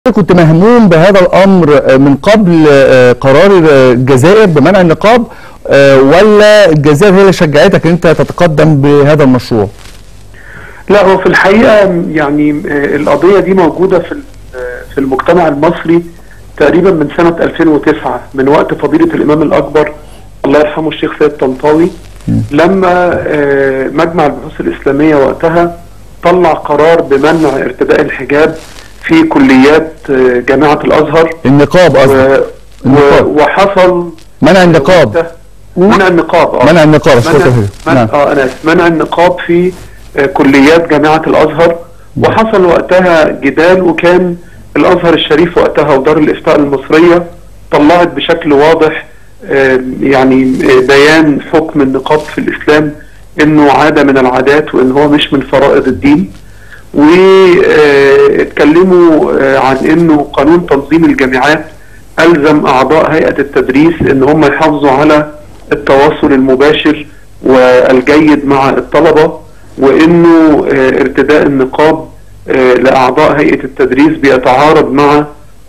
كنت مهموم بهذا الامر من قبل قرار الجزائر بمنع النقاب ولا الجزائر هي اللي شجعتك ان انت تتقدم بهذا المشروع؟ لا هو في الحقيقه يعني القضيه دي موجوده في في المجتمع المصري تقريبا من سنه 2009 من وقت فضيله الامام الاكبر الله يرحمه الشيخ سيد طنطاوي لما مجمع البحوث الاسلاميه وقتها طلع قرار بمنع ارتداء الحجاب في كليات جامعة الأزهر النقاب قصدك و... وحصل منع النقاب منع النقاب اه منع النقاب منع... من... نعم. اه انا منع النقاب في كليات جامعة الأزهر وحصل وقتها جدال وكان الأزهر الشريف وقتها ودار الإفتاء المصرية طلعت بشكل واضح يعني بيان حكم النقاب في الإسلام انه عادة من العادات وان هو مش من فرائض الدين واتكلموا عن انه قانون تنظيم الجامعات الزم اعضاء هيئه التدريس ان هم يحافظوا على التواصل المباشر والجيد مع الطلبه وانه ارتداء النقاب لاعضاء هيئه التدريس بيتعارض مع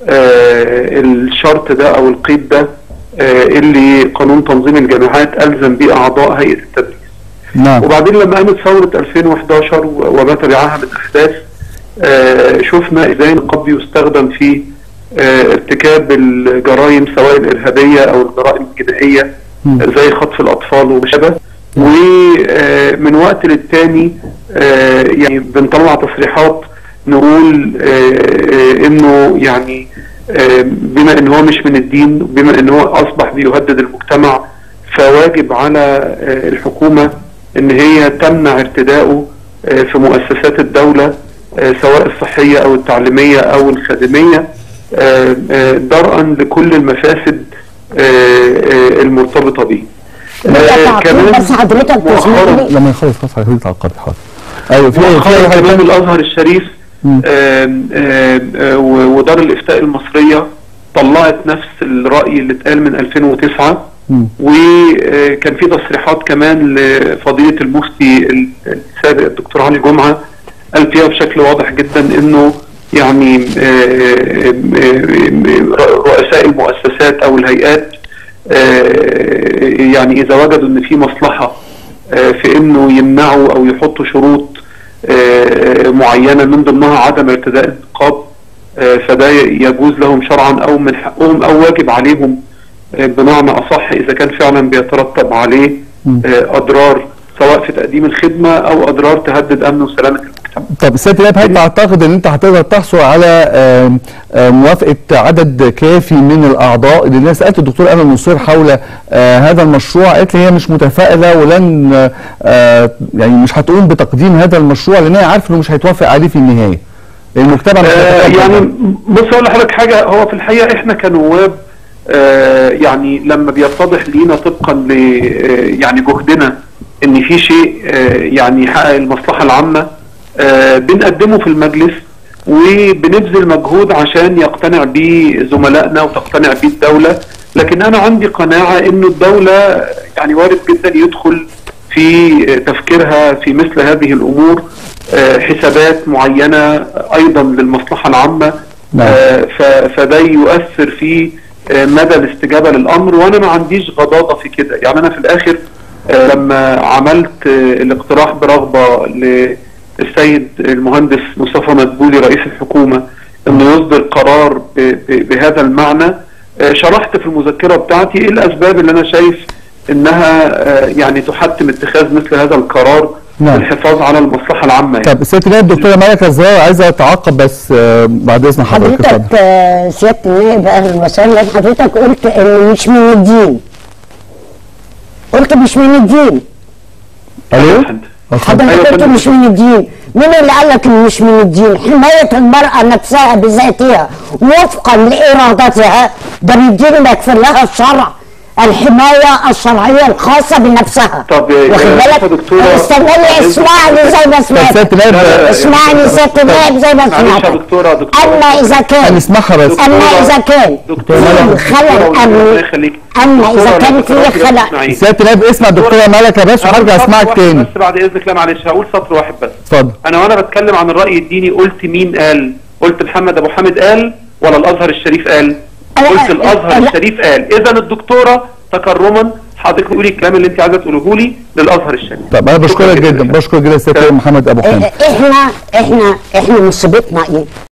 الشرط ده او القيد ده اللي قانون تنظيم الجامعات الزم به اعضاء هيئه التدريس نعم. وبعدين لما قامت ثورة 2011 وما تبعها من أحداث آه شفنا إزاي النقاب بيستخدم في آه ارتكاب الجرائم سواء الإرهابية أو الجرائم الجنائية زي خطف الأطفال وما شابه ومن وقت للتاني آه يعني بنطلع تصريحات نقول انه يعني بما ان هو مش من الدين بما ان هو اصبح بيهدد المجتمع فواجب على الحكومه ان هي تمنع ارتداؤه في مؤسسات الدولة سواء الصحية او التعليمية او الخدمية درءا لكل المفاسد المرتبطة به كمان بس حضرتك تسمعني لما يخلص خلاص حضرتك على القرض حاضر ايوه في في كمان الازهر الشريف ودار الافتاء المصرية طلعت نفس الرأي اللي اتقال من 2009 وكان في تصريحات كمان لفضيله المفتي السابق الدكتور علي جمعه قال فيها بشكل واضح جدا انه يعني رؤساء المؤسسات او الهيئات يعني اذا وجدوا ان في مصلحه في انه يمنعوا او يحطوا شروط معينه من ضمنها عدم ارتداء النقاب فده يجوز لهم شرعا او من حقهم او واجب عليهم بمعنى اصح اذا كان فعلا بيترتب عليه اضرار سواء في تقديم الخدمه او اضرار تهدد امن وسلامه المجتمع. طب سياده النائب هل تعتقد ان انت هتقدر تحصل على موافقه عدد كافي من الاعضاء؟ لان انا سالت الدكتور امل منصور حول هذا المشروع قالت لي هي مش متفائله ولن يعني مش هتقوم بتقديم هذا المشروع لان هي عارفه انه مش هيتوافق عليه في النهايه. المجتمع مش آه يعني بص اقول لحضرتك حاجه هو في الحقيقه احنا كنواب آه يعني لما بيتضح لينا طبقا ل آه يعني جهدنا ان في شيء آه يعني يحقق المصلحه العامه بنقدمه في المجلس وبنبذل مجهود عشان يقتنع بيه زملائنا وتقتنع بيه الدوله لكن انا عندي قناعه انه الدوله يعني وارد جدا يدخل في تفكيرها في مثل هذه الامور حسابات معينه ايضا للمصلحه العامه فده يؤثر في مدى الاستجابه للامر وانا ما عنديش غضاضه في كده يعني انا في الاخر لما عملت الاقتراح برغبه للسيد المهندس مصطفى مدبولي رئيس الحكومه انه يصدر قرار بهذا المعنى شرحت في المذكره بتاعتي ايه الاسباب اللي انا شايف انها يعني تحتم اتخاذ مثل هذا القرار نعم. الحفاظ على المصلحه العامه يعني. طب سياده النائب الدكتوره ملكه الزهراء عايزه اتعقب بس بعد اذن حضرتك حضرتك سياده النائب اهلا وسهلا حضرتك قلت انه مش من الدين قلت مش من الدين الو حضرتك قلت مش من الدين مين اللي قال لك انه مش من الدين حمايه المراه نفسها بذاتها وفقا لارادتها ده الدين اللي يكفر لها الشرع الحمايه الشرعيه الخاصه بنفسها طب واخد بالك استناني اسمعني زي ما سمعت اسمعني سياده النائب زي ما سمعت دكتوره دكتوره اما اذا كان هنسمعها بس اما اذا كان في خلل امني اما اذا كان في خلل سياده النائب اسمع الدكتوره ملكه بس وهرجع اسمعك تاني بس بعد اذنك لا معلش هقول سطر واحد بس اتفضل انا وانا بتكلم عن الراي الديني قلت مين قال قلت محمد ابو حامد قال ولا الازهر الشريف قال أنا- قلت الازهر لا. الشريف قال اذا الدكتوره تكرما حضرتك قولي الكلام اللي انت عايزه تقوله لي للازهر الشريف طب انا بشكرك شكراً جدا بشكر جدا سياده تمام. محمد ابو حامد احنا احنا احنا مصيبتنا ايه